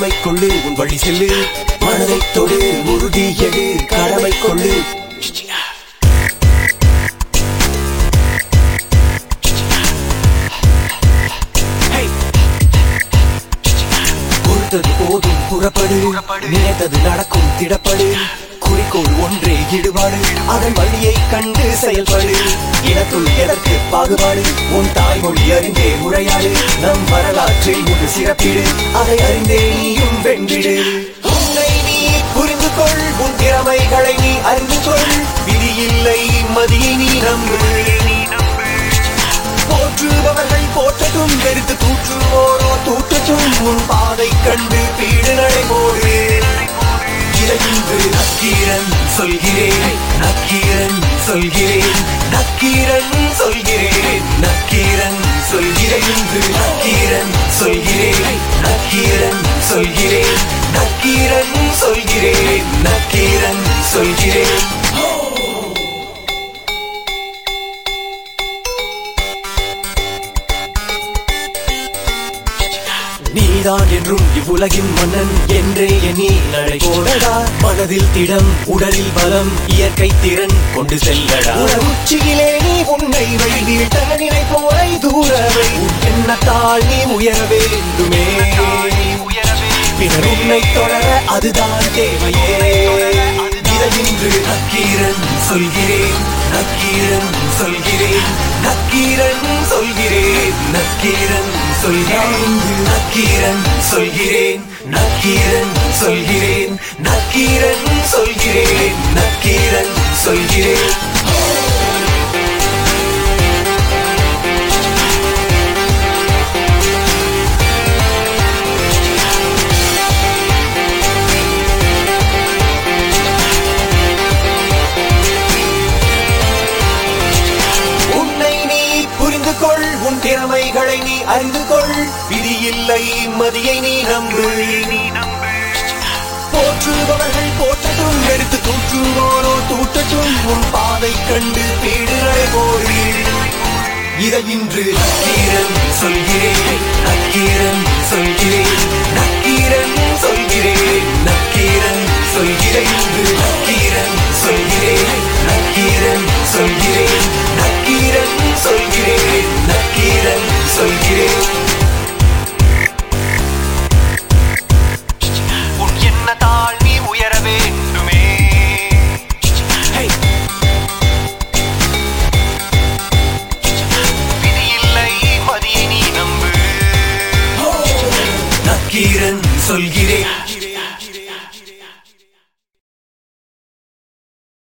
உறவை கொள்ளு உன் வழி செல்லு மனதை தொடு உறுதி எடு கடமை கொள்ளு கொடுத்தது போதும் புறப்படு நினைத்தது நடக்கும் திடப்படு குறிக்கோள் ஒன்றே ஈடுபாடு அதன் வழியை கண்டு செயல்படு எனக்குள் எதற்கு பாகுபாடு உன் தாய்மொழி அறிந்தே உரையாடு நம் வரலாற்றில் ஒரு சிறப்பிடு அதை அறிந்தே நீயும் வென்றிடு உன்னை நீ புரிந்து கொள் உன் திறமைகளை நீ அறிந்து கொள் விதி இல்லை மதியை நீ நம்பு போற்றுபவர்கள் போற்றட்டும் வெறுத்து தூற்றுவோரோ தூற்றட்டும் உன் பாதை கண்டு பீடு நடைபோடு இதை இன்று நக்கீரன் சொல்கிறேன் நக்கீரன் சொல்கிறேன் நக்கீரன் சொல்கிறேன் நக்கீரன் சொல்கிறேன் இன்று நக்கீரன் சொல்கிறேன் நக்கீரன் சொல்கிறேன் நக்கீரன் சொல்கிறேன் நக்கீரன் சொல்கிறேன் நீதான் என்றும் இவ்வுலகின் மன்னன் என்றே எண்ணி நடை போடடா மனதில் திடம் உடலில் பலம் இயற்கை திறன் கொண்டு செல்லடா உன் உச்சியிலே நீ உன்னை வைவிட்ட நினைப்போரை தூரவை உன் எண்ணத்தால் நீ உயர வேண்டுமே பிறர் உன்னை தொடர அதுதான் தேவையே இதை இன்று நக்கீரன் சொல்கிறேன் நக்கீரன் சொல்கிறேன் நக்கீரன் சொல்கிறேன் நக்கீரன் சொல்கிறேன் நக்கீரன் சொல்கிறேன் நக்கீரன் சொல்கிறேன் நக்கீரன் சொல்கிறேன் நக்கீரன் சொல்கிறேன் உன்னை நீ புரிந்து கொள் உன் திறமைகளை நீ அறிந்து கொள் விதி இல்லை மதியை நீ நம்பு போற்றுபவர்கள் போற்றட்டும் எடுத்து தூற்றுவோரோ தூற்றட்டும் உன் பாதை கண்டு பீடு நடைபோடு இதை இன்று நக்கீரன் சொல்கிறேன் நக்கீரன் சொல்கிறேன் நக்கீரன் சொல்கிறேன் நக்கீரன் சொல்கிறேன் இன்று நக்கீரன் சொல்கிறேன் நக்கீரன் சொல்கிறேன் நக்கீரன் சொல்கிறேன் நக்கீரன் சொல்கிறேன் உன் எண்ணத்தால் நீ உயர வேண்டுமே Hey! விதி இல்லை மதியை நீ நம்பு நக்கீரன் சொல்கிறேன்